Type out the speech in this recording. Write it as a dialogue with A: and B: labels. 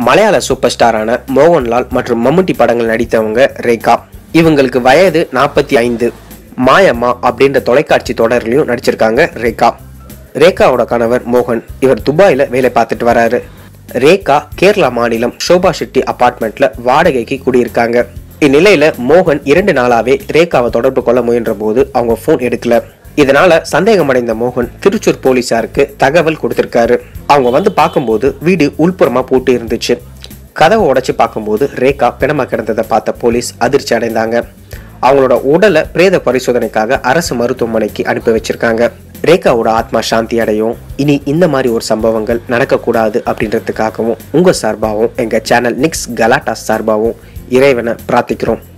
A: மலையாள சூப்பர் ஸ்டாரான மோகன்லால் மற்றும் மம்முட்டி படங்கள் நடித்தவங்க ரேகா இவங்களுக்கு வயது நாற்பத்தி ஐந்து மாயம்மா அப்படின்ற தொலைக்காட்சி தொடர்லையும் நடிச்சிருக்காங்க ரேகா ரேகாவோட கணவர் மோகன் இவர் துபாயில வேலை பார்த்துட்டு வராரு ரேகா கேரளா மாநிலம் ஷோபா ஷெட்டி அபார்ட்மெண்ட்ல வாடகைக்கு குடியிருக்காங்க இந்நிலையில மோகன் இரண்டு நாளாவே ரேகாவை தொடர்பு கொள்ள முயன்ற போது அவங்க போன் எடுக்கல இதனால சந்தேகமடைந்த மோகன் திருச்சூர் போலீசாருக்கு தகவல் கொடுத்திருக்காரு அவங்க வந்து பார்க்கும்போது வீடு உள்புறமா பூட்டி இருந்துச்சு கதவை உடைச்சு பார்க்கும்போது ரேகா பிணமா கிடந்ததை பார்த்த போலீஸ் அதிர்ச்சி அடைந்தாங்க அவங்களோட உடலை பிரேத பரிசோதனைக்காக அரசு மருத்துவமனைக்கு அனுப்பி வச்சிருக்காங்க ரேகாவோட ஆத்மா சாந்தி அடையும் இனி இந்த மாதிரி ஒரு சம்பவங்கள் நடக்கக்கூடாது அப்படின்றதுக்காகவும் உங்க சார்பாகவும் எங்க சேனல் நிக்ஸ் கலாட்டா சார்பாகவும் இறைவனை பிரார்த்திக்கிறோம்